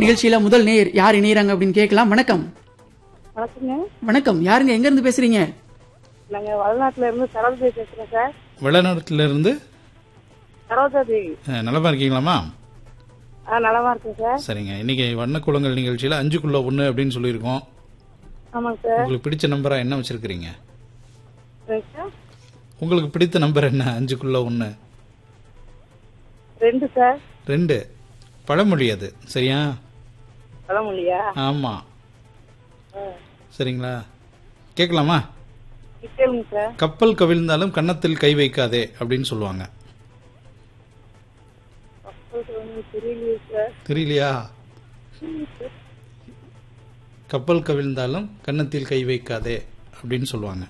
நிகழ்ச்சியில முதல் நேயர் யார் இணையறாங்க அப்படின்னு கேட்கலாம் வணக்கம் வணக்கங்க வணக்கம் யாருங்க எங்க இருந்து பேசுறீங்க நாங்க வடநாட்டுல இருந்து சரோஜா பேசுறோம் சார் வெளிநாட்டுல இருந்து சரோஜா தேவி அஹ், நலமா இருக்கீங்களாமா ஆ நலமா இருக்கேன் சார் சரிங்க இன்னைக்கு வண்ணக்குளங்கள் நிகழ்ச்சியில அஞ்சுக்குள்ள ஒண்ணு அப்படின்னு சொல்லியிருக்கோம் ஆமாங்க சார் உங்களுக்கு பிடிச்ச நம்பரா என்ன வச்சிருக்கிறீங்க சரிங்க சார் உங்களுக்கு பிடித்த நம்பர் என்ன அஞ்சுக்குள்ள ஒண்ணு ரெண்டு சார் ரெண்டு பழமொழி அது சரியா பழமொழியா ஆமா சரிங்களா கேட்கலாமா கேளுங்க சார் கப்பல் கவிழ்ந்தாலும் கன்னத்தில் கை வைக்காதே அப்படின்னு சொல்லுவாங்க அப்போது ஒன்றும் தெரியலையே சார் தெரியலையா கப்பல் கவிழ்ந்தாலும் கன்னத்தில் கை வைக்காதே அப்படின்னு சொல்லுவாங்க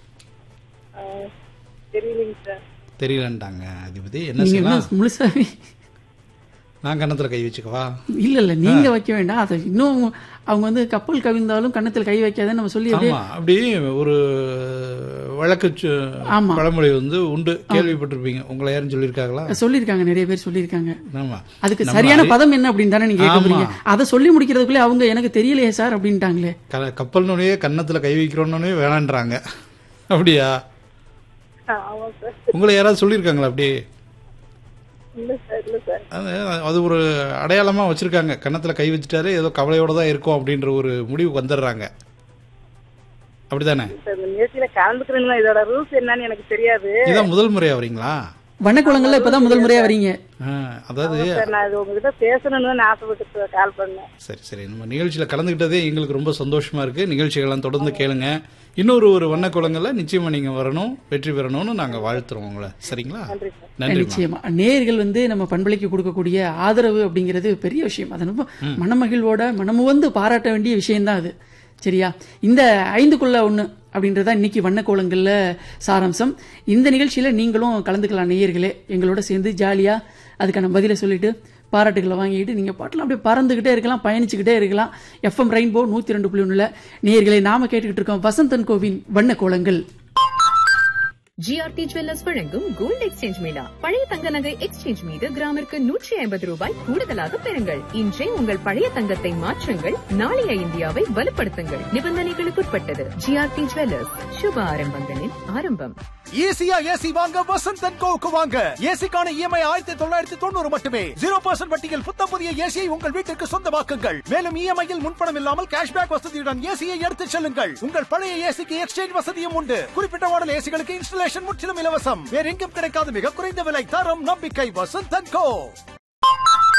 ஆ, தெரியலைங்க சார் தெரியலன்ட்டாங்க அதிபதி என்ன நீங்க செய்யலாம் என்ன முழுசாவே நான் கன்னத்துல கை வச்சுக்கவா இல்ல இல்ல நீங்க வைக்க வேண்டாம் அதை இன்னும் அவங்க வந்து கப்பல் கவிழ்ந்தாலும் கன்னத்தில் கை வைக்காதன்னு நம்ம சொல்லி அப்படியே ஆமா அப்படி ஒரு வழக்கு சு- ஆமா. பழமொழி வந்து உண்டு கேள்விப்பட்டிருப்பீங்க உங்களை யாரும் சொல்லியிருக்காங்களா சொல்லியிருக்காங்க நிறைய பேர் சொல்லியிருக்காங்க ஆமா அதுக்கு நம்ம சரியான அறி- பதம் என்ன அப்படின்னு தானே நீங்க கேட்க ஆமா. போறீங்க அதை சொல்லி முடிக்கிறதுக்குள்ளே அவங்க எனக்கு தெரியலையே சார் அப்படின்ட்டாங்களே க- கப்பல்னுடைய கன்னத்துல கை வைக்கிறோன்னு வேணான்றாங்க அப்படியா ஆமா சார் உங்களை யாராவது சொல்லியிருக்காங்களா அப்படி இல்ல சார் இல்ல சார் அது அது ஒரு அடையாளமா வச்சிருக்காங்க கன்னத்துல கை வச்சுட்டாரு ஏதோ கவலையோட தான் இருக்கும் அப்படின்ற ஒரு முடிவுக்கு வந்துடுறாங்க அப்படிதானே சார் இந்த நிகழ்ச்சியில கலந்துக்கிறேன்னு இதோட ரூல்ஸ் என்னன்னு எனக்கு தெரியாது இதான் முதல் முறையா வரீங்களா வண்ணக்குளங்கள்ல இப்பதான் முதல் முறையா வரீங்க ஆ, அதாவது சார் நான் இது உங்ககிட்ட பேசணும்னு தான் ஆசைப்பட்டு கால் பண்ணேன் சரி சரி நம்ம நிகழ்ச்சியில கலந்துக்கிட்டதே எங்களுக்கு ரொம்ப சந்தோஷமா இருக்கு நிகழ்ச்சிகள்லாம் தொடர்ந்து கேளுங்க இன்னொரு ஒரு வண்ணக்குளங்கள்ல நிச்சயமா நீங்க வரணும் வெற்றி பெறணும்னு நாங்க வாழ்த்துறோம் உங்களை சரிங்களா நன்றி சார் நன்றி நிச்சயமா நேயர்கள் வந்து நம்ம பண்பலைக்கு கொடுக்கக்கூடிய ஆதரவு அப்படிங்கிறது பெரிய விஷயம் அதை நம்ம மனமகிழ்வோட மனமுவந்து பாராட்ட வேண்டிய விஷயம்தான் அது சரியா இந்த ஐந்துக்குள்ள ஒண்ணு அப்படின்றதா இன்னைக்கு வண்ணக்கோலங்கள்ல சாராம்சம் இந்த நிகழ்ச்சியில நீங்களும் கலந்துக்கலாம் நேயர்களே எங்களோட சேர்ந்து ஜாலியா அதுக்கான பதிலை சொல்லிட்டு பாராட்டுகளை வாங்கிட்டு நீங்க பாட்டுலாம் அப்படியே பறந்துகிட்டே இருக்கலாம் பயணிச்சுக்கிட்டே இருக்கலாம் எஃப்எம் ரெயின்போ நூத்தி ரெண்டு புள்ளி ஒண்ணுல நேயர்களை நாம கேட்டுக்கிட்டு இருக்கோம் வசந்தன் கோவின் வண்ணக்கோலங்கள் ஜிஆர்டி ஜுவல்லர்ஸ் வழங்கும் கோல்ட் எக்ஸ்சேஞ்ச் மேளா பழைய தங்க நகை எக்ஸ்சேஞ்ச் மீது கிராமிற்கு நூற்றி ஐம்பது ரூபாய் கூடுதலாக பெறுங்கள் இன்றே உங்கள் பழைய தங்கத்தை மாற்றுங்கள் நாளைய இந்தியாவை வலுப்படுத்துங்கள் நிபந்தனைகளுக்குட்பட்டது ஜிஆர்டி ஜுவல்லர்ஸ் சுப ஆரம்பங்களின் ஆரம்பம் ஈஸியா ஏசி வாங்க வசந்த் அண்ட் கோவுக்கு வாங்க ஏசிக்கான இஎம்ஐ ஆயிரத்தி தொள்ளாயிரத்தி தொண்ணூறு மட்டுமே ஜீரோ பர்சன்ட் வட்டியில் புத்தம் புதிய ஏசியை உங்கள் வீட்டிற்கு சொந்தமாக்குங்கள் மேலும் இஎம்ஐயில் முன்பணம் இல்லாமல் கேஷ்பேக் வசதியுடன் ஏசியை எடுத்துச் செல்லுங்கள் உங்கள் பழைய ஏசிக்கு எக்ஸ்சேஞ்ச் வசதியும் உண்டு குறிப்பிட்ட மாடல் ஏசிகளுக்கு இன்ஸ்டலேஷன் முற்றிலும் இலவசம் வேற எங்கும் கிடைக்காத மிக குறைந்த விலை தரம் நம்பிக்கை வசந்த் அண்ட் கோ